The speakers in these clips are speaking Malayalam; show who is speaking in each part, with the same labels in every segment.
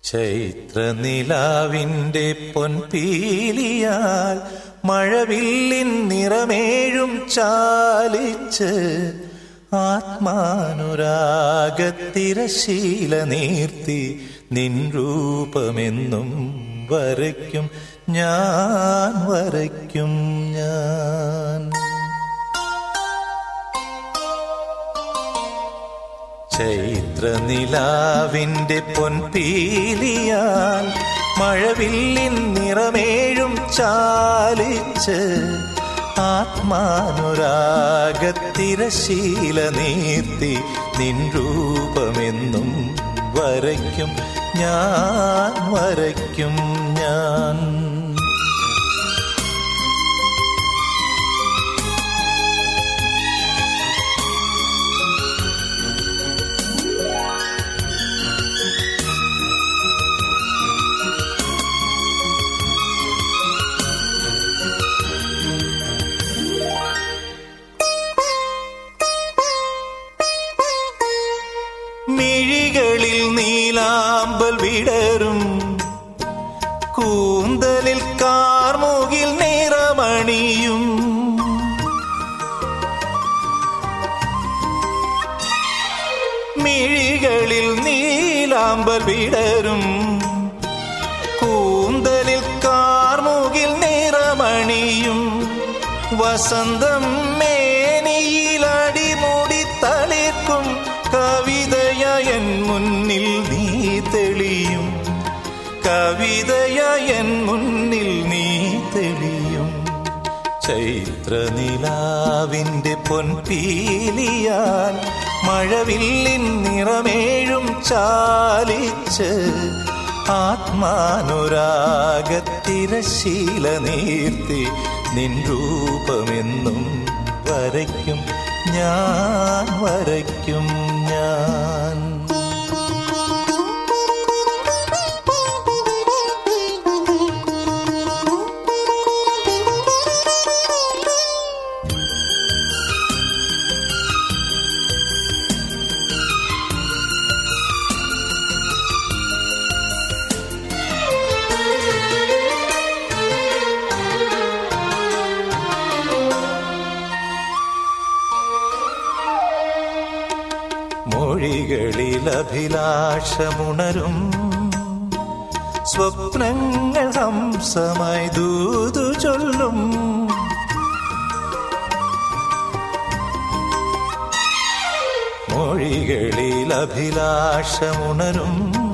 Speaker 1: ചൈത്രനിലാവിന്റെ പൊൻപീലിയാൽ മഴവില്ലിൻ നിറമേഴും ചാലിച്ച് ആത്മാനുരാഗത്തിരശീല നീർത്തി നിൻ രൂപമെന്നും വരയ്ക്കും ഞാൻ വരയ്ക്കും ഞാൻ ചൈത്രനിലാവിന്റെ പൊൻപീലിയാൽ മഴവില്ലിൻ നിറമേഴും ചാലിച്ച് ആത്മാനുരാഗത്തിരശീല നീർത്തി നിൻ രൂപമെന്നും വരയ്ക്കും ഞാൻ വരയ്ക്കും ഞാൻ മിഴികളിൽ നീലാമ്പൽ വിടരും കൂന്തലിൽ കാർമുകിൽ നിറമണിയും മിഴികളിൽ നീലാമ്പൽ വിടരും കൂന്തലിൽ കാർമുകിൽ നിറമണിയും വസന്തം മേനിയിലടിമുടി തളിർക്കും കവിതയൻ മുന്നിൽ നീ തെളിയും കവിതയൻ മുന്നിൽ നീ തെളിയും ചൈത്രനിലാവിന്റെ പൊൻപീലിയാൽ മഴവില്ലിൻ നിറമേഴും ചാലിച്ച് ആത്മാനുരാഗത്തിരശീല നീർത്തി നിൻ രൂപമെന്നും വരയ്ക്കും ഞാൻ വരയ്ക്കും ഞാൻ മൊഴികളിൽ അഭിലാഷമുണരും സ്വപ്നങ്ങൾ ഹംസമായി ദൂതു ചൊല്ലും മൊഴികളിൽ അഭിലാഷമുണരും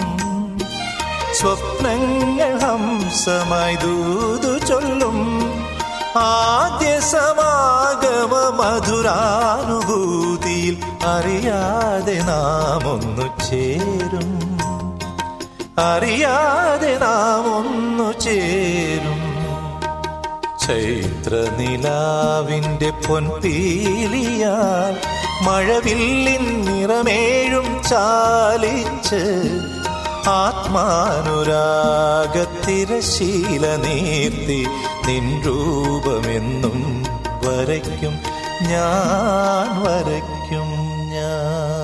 Speaker 1: സ്വപ്നങ്ങൾ ഹംസമായി ദൂതു ചൊല്ലും ആദ്യ സമാഗമ മധുരാനുഭൂതിയിൽ അറിയാതെ നാം ഒന്നു ചേരും അറിയാതെ നാം ഒന്നു ചേരും ചൈത്രനിലാവിന്റെ പൊൻപീലിയാൽ മഴവില്ലിൻ നിറമേഴും ചാലിച്ച് ആത്മാനുരാഗത്തിരശീല നീർത്തി നിൻ രൂപമെന്നും വരയ്ക്കും ഞാൻ വരയ്ക്കും ഞാൻ